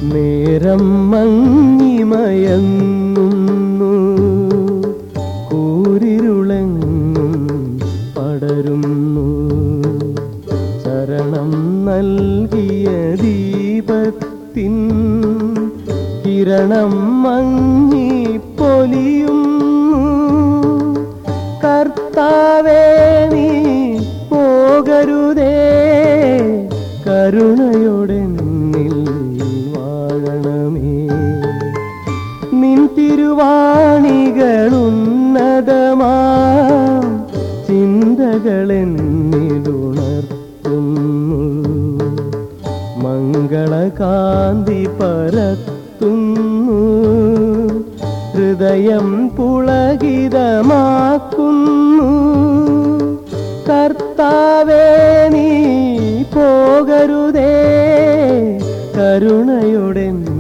നേരം മങ്ങിമയങ്ങുന്നു കൂരിരുളെങ്ങും പടരുന്നു ശരണം നൽകിയ ദീപത്തിൻ കിരണം മങ്ങി പൊലിയുന്നു കർത്താവേ നീ പോകരുതേ കരുണയോടെ നിന്നിൽ വാഴണമേ നിൻ തിരുവാണികളുന്നതമാ ചിന്തകളെന്നിലുണർത്തുന്നു മംഗളകാന്തി പരത്തുന്നു ഹൃദയം പുളകിതമാക്കുന്നു കർത്താവേ നീ പോകരുതേ കരുണയുടെ